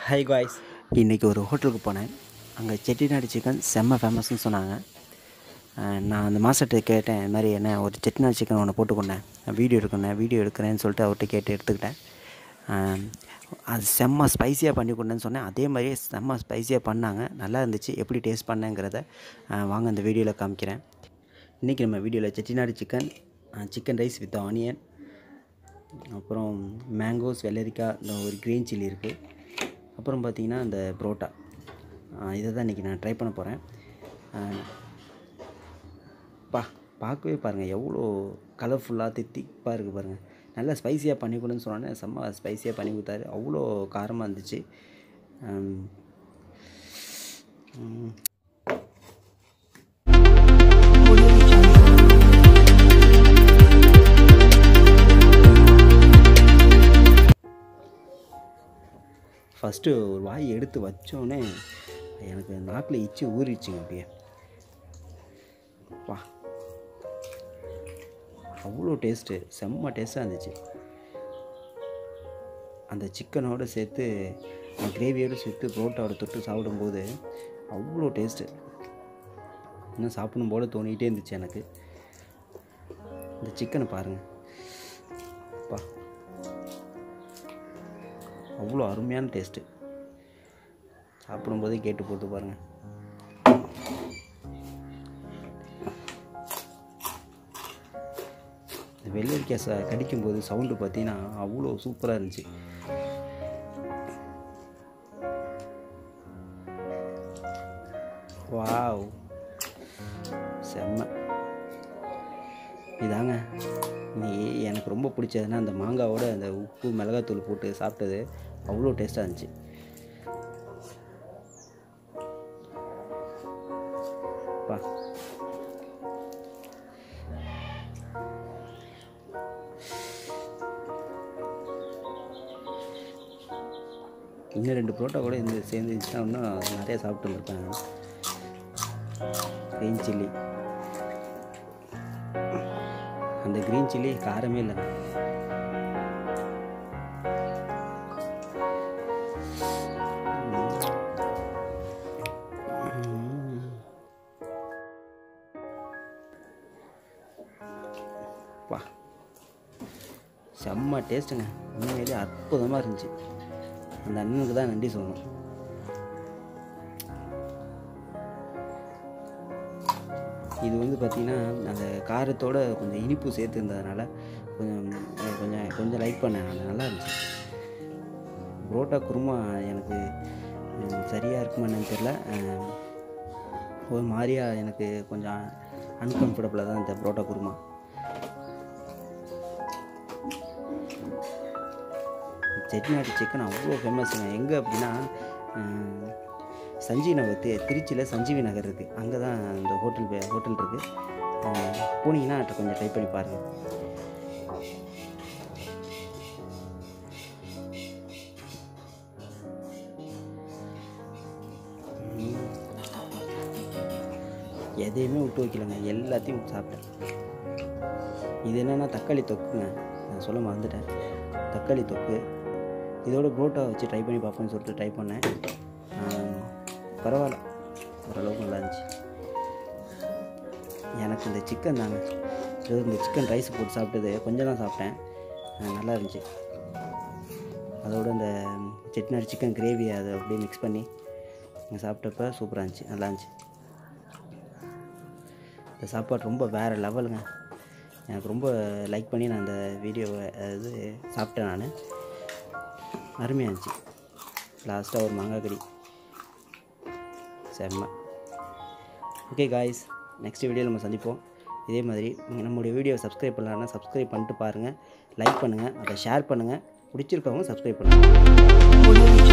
high guys இன்றைக்கி ஒரு ஹோட்டலுக்கு போனேன் அங்கே செட்டிநாடு சிக்கன் செம்ம ஃபேமஸ்னு சொன்னாங்க அஹ் நான் அந்த மாஸ்டர்கிட்ட கேட்டேன் இது மாதிரி என்ன ஒரு செட்டிநாடு சிக்கன் ஒன்று போட்டுக்கொண்டேன் வீடியோ எடுக்கணும் வீடியோ எடுக்கிறேன்னு சொல்லிட்டு அவர்கிட்ட கேட்டு எடுத்துக்கிட்டேன் அஹ் அது செம்ம ஸ்பைஸியாக பண்ணி கொடுன்னு சொன்னேன் அதே மாதிரியே செம்ம ஸ்பைஸியாக பண்ணாங்க நல்லா இருந்துச்சு எப்படி டேஸ்ட் பண்ணேங்கிறத அஹ் வாங்க அந்த வீடியோவில் காமிக்கிறேன் இன்றைக்கி நம்ம வீடியோவில் Chettinad chicken chicken rice with onion அப்புறம் மேங்கோஸ் வெள்ளரிக்காய் இந்த ஒரு க்ரீன் சில்லி இருக்குது அப்புறம் பார்த்திங்கன்னா இந்த புரோட்டா இதை தான் இன்றைக்கி நான் ட்ரை பண்ண போகிறேன் பா பார்க்கவே பாருங்கள் எவ்வளோ கலர்ஃபுல்லாக தித்திப்பாக இருக்குது பாருங்கள் நல்லா ஸ்பைஸியாக பண்ணி கொடுன்னு சொன்னோன்னே செம்ம ஸ்பைஸியாக பண்ணி கொடுத்தாரு அவ்வளோ காரமாக இருந்துச்சு ஆம், ம், ஃபஸ்ட்டு ஒரு வாய் எடுத்து வச்சோடனே எனக்கு நாக்கில் இச்சி ஊறிடுச்சுங்க அப்படியே வா அவ்வளோ டேஸ்ட்டு செம்ம டேஸ்ட்டாக இருந்துச்சு அந்த சிக்கனோடு சேர்த்து கிரேவியோடு சேர்த்து புரோட்டாவோட தொட்டு சாப்பிடும்போது அவ்வளோ டேஸ்ட்டு இன்னும் சாப்பிடணும் போல் தோணிக்கிட்டே இருந்துச்சு எனக்கு இந்த சிக்கனை பாருங்கள் பா அவ்வளோ அருமையான டேஸ்ட்டு சாப்பிடும்போதே கேட்டு போட்டு பாருங்கள் இந்த வெள்ளரிக்காய் ச கடிக்கும்போது சவுண்டு பார்த்தீங்கன்னா அவ்வளோ சூப்பராக இருந்துச்சு வாவ் செம்ம இதாங்க நீ எனக்கு ரொம்ப பிடிச்சதுன்னா அந்த மாங்காவோட அந்த உப்பு மிளகாத்தூள் போட்டு சாப்பிட்டது அவ்வளோ டேஸ்ட்டாக இருந்துச்சு பா இன்னும் ரெண்டு புரோட்டா கூட இந்த சேர்ந்துச்சுன்னா இன்னும் நிறைய சாப்பிட்டு இருந்திருப்பேன் க்ரீன் சில்லி அந்த க்ரீன் சில்லி காரமே இல்லைங்க வா செம்ம டேஸ்ட்டுங்க உண்மையிலே அற்புதமாக இருந்துச்சு அந்த அண்ணனுக்கு தான் நன்றி சொல்லணும் இது வந்து பார்த்திங்கன்னா அந்த காரத்தோட கொஞ்சம் இனிப்பு சேர்த்துருந்ததுனால கொஞ்சம் கொஞ்சம் கொஞ்சம் லைக் பண்ணேன் அது நல்லா இருந்துச்சு புரோட்டா குருமா எனக்கு ம், சரியாக இருக்குமா என்னன்னு தெரில அஹ், ஒரு மாதிரியா எனக்கு கொஞ்சம் அன்கம்ஃபர்டபுளாக தான் இந்த புரோட்டா குருமா செட்டிநாடு சிக்கன் அவ்வளோ ஃபேமஸுங்க எங்கே அப்படின்னா அஹ், சஞ்சீவி நகர் தி திருச்சியில் சஞ்சீவி நகர் இருக்குது அங்கே தான் இந்த ஹோட்டல் பே- ஹோட்டல் இருக்குது போனீங்கன்னா அதை கொஞ்சம் ட்ரை பண்ணி பாருங்கள் எதையுமே விட்டு வைக்கலங்க எல்லாத்தையும் சாப்பிட்டேன் இது என்னென்னா தக்காளி தொக்குங்க நான் சொல்ல மறந்துட்டேன் தக்காளி தொக்கு இதோட புரோட்டா வச்சு ட்ரை பண்ணி பார்ப்போம்னு சொல்லிட்டு ட்ரை பண்ணேன் ஆம், பரவாயில்ல ஓரளவுக்கு நல்லா இருந்துச்சு எனக்கு இந்த சிக்கன் தாங்க இது இந்த சிக்கன் ரைஸ் போட்டு சாப்பிட்டது கொஞ்சம் தான் சாப்பிட்டேன் ஆ, நல்லா இருந்துச்சு அதோட இந்த செட்டிநாடு சிக்கன் கிரேவி அதை அப்படியே மிக்ஸ் பண்ணி இங்கே சாப்பிட்டப்ப சூப்பராக இருந்துச்சு நல்லா இருந்துச்சு இந்த சாப்பாடு ரொம்ப வேறு லெவலுங்க எனக்கு ரொம்ப லைக் பண்ணி நான் அந்த வீடியோவை இது சாப்பிட்டேன் நான் அருமையாக இருந்துச்சு லாஸ்ட்டாக ஒரு மாங்காய் கறி செம்ம ஓகே காய்ஸ் நெக்ஸ்ட் வீடியோ நம்ம சந்திப்போம் இதே மாதிரி நீங்கள் நம்மளுடைய வீடியோவை சப்ஸ்கிரைப் பண்ணலான்னா சப்ஸ்கிரைப் பண்ணிட்டு பாருங்கள் லைக் பண்ணுங்கள் அதை ஷேர் பண்ணுங்கள் பிடிச்சிருக்கவங்க சப்ஸ்கிரைப் பண்ணுங்கள்